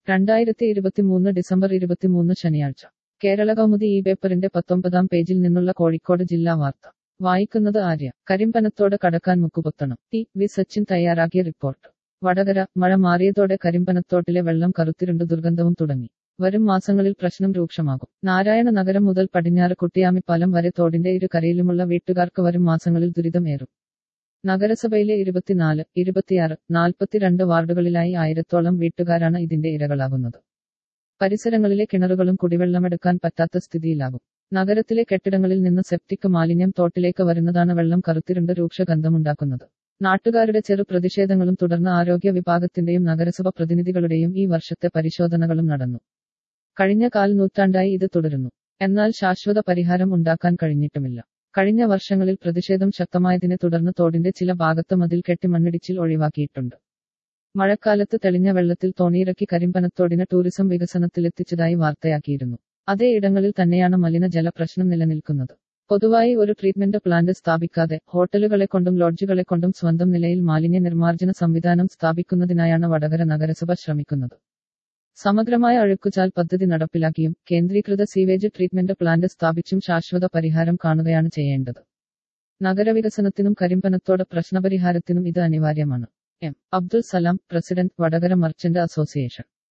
രണ്ടായിരത്തി ഇരുപത്തിമൂന്ന് ഡിസംബർ ഇരുപത്തിമൂന്ന് ശനിയാഴ്ച കേരള കൗമുദി ഈ പേപ്പറിന്റെ പത്തൊമ്പതാം പേജിൽ നിന്നുള്ള കോഴിക്കോട് ജില്ലാ വാർത്ത വായിക്കുന്നത് ആര്യ കരിമ്പനത്തോട് കടക്കാൻ മുക്കുപൊത്തണം ടി വി സച്ചിൻ തയ്യാറാക്കിയ റിപ്പോർട്ട് വടകര മഴ മാറിയതോടെ കരിമ്പനത്തോട്ടിലെ വെള്ളം കറുത്തിരുണ്ട് ദുർഗന്ധവും തുടങ്ങി വരും മാസങ്ങളിൽ പ്രശ്നം രൂക്ഷമാകും നാരായണ നഗരം മുതൽ പടിഞ്ഞാറ് കുട്ടിയാമിപ്പാലം വരെ തോടിന്റെ ഇരു കരയിലുമുള്ള വീട്ടുകാർക്ക് വരും മാസങ്ങളിൽ ദുരിതമേറും നഗരസഭയിലെ ഇരുപത്തിനാല് ഇരുപത്തിയാറ് നാൽപ്പത്തിരണ്ട് വാർഡുകളിലായി ആയിരത്തോളം വീട്ടുകാരാണ് ഇതിന്റെ ഇരകളാകുന്നത് പരിസരങ്ങളിലെ കിണറുകളും കുടിവെള്ളമെടുക്കാൻ പറ്റാത്ത സ്ഥിതിയിലാകും നഗരത്തിലെ കെട്ടിടങ്ങളിൽ നിന്ന് സെപ്റ്റിക് മാലിന്യം തോട്ടിലേക്ക് വരുന്നതാണ് വെള്ളം കറുത്തിരുണ്ട് രൂക്ഷഗന്ധമുണ്ടാക്കുന്നത് നാട്ടുകാരുടെ ചെറു പ്രതിഷേധങ്ങളും തുടർന്ന് ആരോഗ്യ വിഭാഗത്തിന്റെയും നഗരസഭ പ്രതിനിധികളുടെയും ഈ വർഷത്തെ പരിശോധനകളും നടന്നു കഴിഞ്ഞ കാൽ നൂറ്റാണ്ടായി ഇത് തുടരുന്നു എന്നാൽ ശാശ്വത പരിഹാരം ഉണ്ടാക്കാൻ കഴിഞ്ഞിട്ടുമില്ല കഴിഞ്ഞ വർഷങ്ങളിൽ പ്രതിഷേധം ശക്തമായതിനെ തുടർന്ന് തോടിന്റെ ചില ഭാഗത്ത് മതിൽ കെട്ടി മണ്ണിടിച്ചിൽ ഒഴിവാക്കിയിട്ടുണ്ട് മഴക്കാലത്ത് തെളിഞ്ഞ വെള്ളത്തിൽ തോണിയിറക്കി കരിമ്പനത്തോടിന് ടൂറിസം വികസനത്തിലെത്തിച്ചതായി വാർത്തയാക്കിയിരുന്നു അതേ ഇടങ്ങളിൽ തന്നെയാണ് മലിനജല പ്രശ്നം നിലനിൽക്കുന്നത് പൊതുവായി ഒരു ട്രീറ്റ്മെന്റ് പ്ലാന്റ് സ്ഥാപിക്കാതെ ഹോട്ടലുകളെ കൊണ്ടും ലോഡ്ജുകളെ കൊണ്ടും സ്വന്തം നിലയിൽ മാലിന്യ നിർമ്മാർജ്ജന സംവിധാനം സ്ഥാപിക്കുന്നതിനായാണ് വടകര നഗരസഭ ശ്രമിക്കുന്നത് സമഗ്രമായ അഴുക്കുചാൽ പദ്ധതി നടപ്പിലാക്കിയും കേന്ദ്രീകൃത സീവേജ് ട്രീറ്റ്മെന്റ് പ്ലാന്റ് സ്ഥാപിച്ചും ശാശ്വത പരിഹാരം കാണുകയാണ് ചെയ്യേണ്ടത് നഗരവികസനത്തിനും കരിമ്പനത്തോട് പ്രശ്നപരിഹാരത്തിനും ഇത് അനിവാര്യമാണ് M Abdul Salam president Vadakara merchant association